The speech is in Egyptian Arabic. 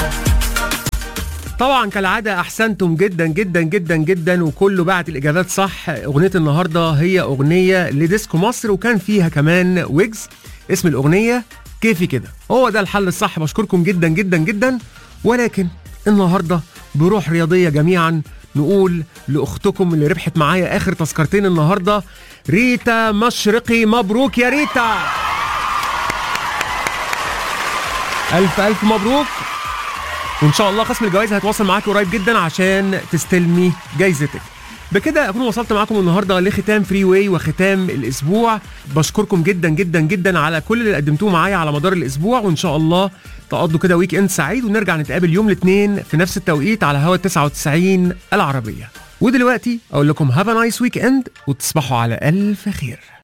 طبعا كالعادة أحسنتم جدا جدا جدا جدا وكله بعت الإجابات صح أغنية النهاردة هي أغنية لديسكو مصر وكان فيها كمان ويجز اسم الأغنية كيفي كده هو ده الحل الصح بشكركم جدا جدا جدا ولكن النهاردة بروح رياضية جميعا نقول لأختكم اللي ربحت معايا آخر تذكرتين النهاردة ريتا مشرقي مبروك يا ريتا ألف ألف مبروك وان شاء الله قسم الجوائز هيتواصل معاك قريب جدا عشان تستلمي جايزتك بكده اكون وصلت معاكم النهارده لختام فري واي وختام الاسبوع بشكركم جدا جدا جدا على كل اللي قدمتوه معايا على مدار الاسبوع وان شاء الله تقضوا كده ويك اند سعيد ونرجع نتقابل يوم الاثنين في نفس التوقيت على هوا 99 العربيه ودلوقتي اقول لكم هاف نايس ويك اند وتصبحوا على الف خير